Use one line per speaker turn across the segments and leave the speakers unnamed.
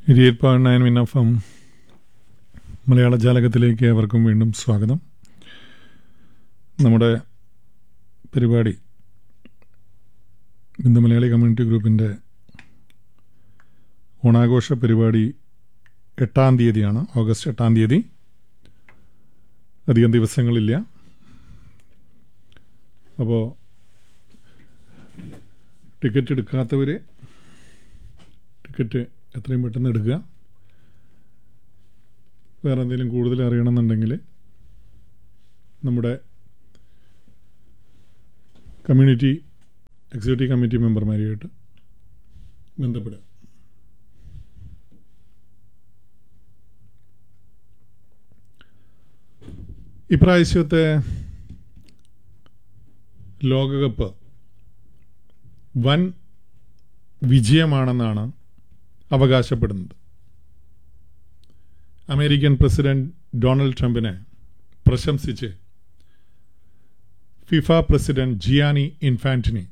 eight point nine win F M മലയാള ജാലകത്തിലേക്ക് ഏവർക്കും വീണ്ടും സ്വാഗതം നമ്മുടെ പരിപാടി ബിന്ദു മലയാളി കമ്മ്യൂണിറ്റി ഗ്രൂപ്പിൻ്റെ ഓണാഘോഷ പരിപാടി എട്ടാം തീയതിയാണ് ഓഗസ്റ്റ് എട്ടാം തീയതി അധികം ദിവസങ്ങളില്ല അപ്പോൾ ടിക്കറ്റ് എടുക്കാത്തവർ ടിക്കറ്റ് എത്രയും പെട്ടെന്ന് എടുക്കുക വേറെ എന്തെങ്കിലും കൂടുതൽ അറിയണമെന്നുണ്ടെങ്കിൽ നമ്മുടെ കമ്മ്യൂണിറ്റി എക്സിക്യൂട്ടീവ് കമ്മിറ്റി മെമ്പർമാരുമായിട്ട് ബന്ധപ്പെടുക ഇപ്രാവശ്യത്തെ ലോകകപ്പ് വൻ വിജയമാണെന്നാണ് അവകാശപ്പെടുന്നത് അമേരിക്കൻ പ്രസിഡന്റ് ഡൊണാൾഡ് ട്രംപിനെ പ്രശംസിച്ച് ഫിഫ പ്രസിഡന്റ് ജിയാനി ഇൻഫാന്റിനി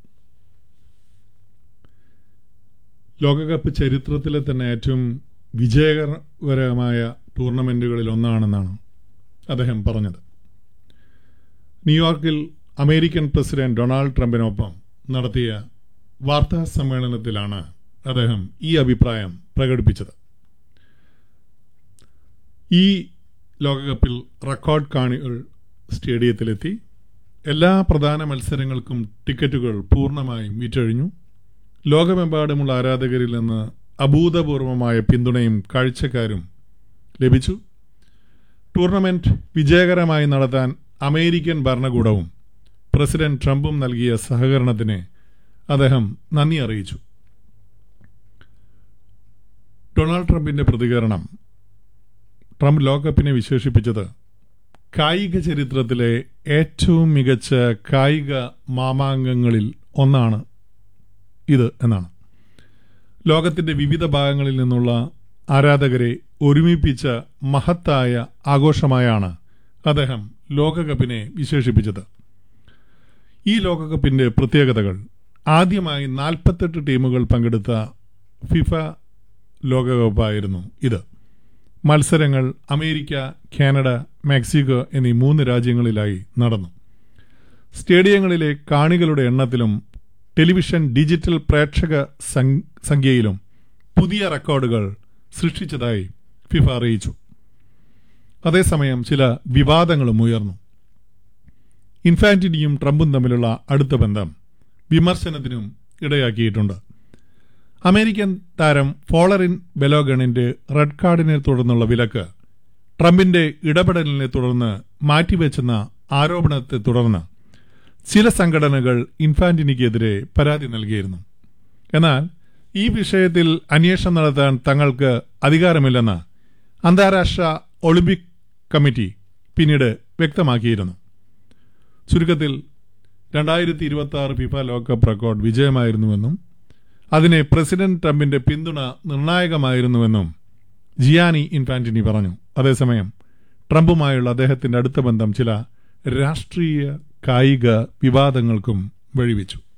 ലോകകപ്പ് ചരിത്രത്തിലെ തന്നെ ഏറ്റവും വിജയകരമായ ടൂർണമെന്റുകളിൽ ഒന്നാണെന്നാണ് അദ്ദേഹം പറഞ്ഞത് ന്യൂയോർക്കിൽ അമേരിക്കൻ പ്രസിഡന്റ് ഡൊണാൾഡ് ട്രംപിനൊപ്പം നടത്തിയ വാർത്താ സമ്മേളനത്തിലാണ് അദ്ദേഹം ഈ അഭിപ്രായം പ്രകടിപ്പിച്ചത് ഈ ലോകകപ്പിൽ റെക്കോർഡ് കാണികൾ സ്റ്റേഡിയത്തിലെത്തി എല്ലാ പ്രധാന മത്സരങ്ങൾക്കും ടിക്കറ്റുകൾ പൂർണ്ണമായും വിറ്റഴിഞ്ഞു ലോകമെമ്പാടുമുള്ള ആരാധകരിൽ നിന്ന് അഭൂതപൂർവമായ പിന്തുണയും കാഴ്ചക്കാരും ലഭിച്ചു ടൂർണമെന്റ് വിജയകരമായി നടത്താൻ അമേരിക്കൻ ഭരണകൂടവും പ്രസിഡന്റ് ട്രംപും നൽകിയ സഹകരണത്തിന് അദ്ദേഹം നന്ദി അറിയിച്ചു ഡൊണാൾഡ് ട്രംപിന്റെ പ്രതികരണം ട്രംപ് ലോകകപ്പിനെ വിശേഷിപ്പിച്ചത് കായിക ചരിത്രത്തിലെ ഏറ്റവും മികച്ച കായിക മാമാങ്കങ്ങളിൽ ഒന്നാണ് ഇത് എന്നാണ് ലോകത്തിന്റെ വിവിധ ഭാഗങ്ങളിൽ നിന്നുള്ള ആരാധകരെ ഒരുമിപ്പിച്ച മഹത്തായ ആഘോഷമായാണ് അദ്ദേഹം ലോകകപ്പിനെ വിശേഷിപ്പിച്ചത് ഈ ലോകകപ്പിന്റെ പ്രത്യേകതകൾ ആദ്യമായി നാൽപ്പത്തെട്ട് ടീമുകൾ പങ്കെടുത്ത ഫിഫ ലോകകപ്പായിരുന്നു ഇത് മത്സരങ്ങൾ അമേരിക്ക കാനഡ മെക്സിക്കോ എന്നീ മൂന്ന് രാജ്യങ്ങളിലായി നടന്നു സ്റ്റേഡിയങ്ങളിലെ കാണികളുടെ എണ്ണത്തിലും ടെലിവിഷൻ ഡിജിറ്റൽ പ്രേക്ഷക സംഖ്യയിലും പുതിയ റെക്കോർഡുകൾ സൃഷ്ടിച്ചതായി ഫിഫ അറിയിച്ചു അതേസമയം ചില വിവാദങ്ങളും ഉയർന്നു ഇൻഫാന്റിനിയും ട്രംപും തമ്മിലുള്ള അടുത്ത ബന്ധം വിമർശനത്തിനും ഇടയാക്കിയിട്ടുണ്ട് അമേരിക്കൻ താരം ഫോളറിൻ ബെലോഗണിന്റെ റെഡ് കാർഡിനെ തുടർന്നുള്ള വിലക്ക് ട്രംപിന്റെ ഇടപെടലിനെ തുടർന്ന് മാറ്റിവെച്ചെന്ന ആരോപണത്തെ തുടർന്ന് ചില സംഘടനകൾ ഇൻഫാന്റിനിക്കെതിരെ പരാതി നൽകിയിരുന്നു എന്നാൽ ഈ വിഷയത്തിൽ അന്വേഷണം നടത്താൻ തങ്ങൾക്ക് അധികാരമില്ലെന്ന് അന്താരാഷ്ട്ര ഒളിമ്പിക് കമ്മിറ്റി പിന്നീട് വ്യക്തമാക്കിയിരുന്നു ചുരുക്കത്തിൽ രണ്ടായിരത്തി ഇരുപത്തി ആറ് ഫിഫ ലോകകപ്പ് റെക്കോർഡ് വിജയമായിരുന്നുവെന്നും അതിനെ പ്രസിഡന്റ് ട്രംപിന്റെ പിന്തുണ നിർണായകമായിരുന്നുവെന്നും ജിയാനി ഇൻഫാന്റിനി പറഞ്ഞു അതേസമയം ട്രംപുമായുള്ള അദ്ദേഹത്തിന്റെ അടുത്ത ബന്ധം ചില രാഷ്ട്രീയ കായിക വിവാദങ്ങൾക്കും വഴിവെച്ചു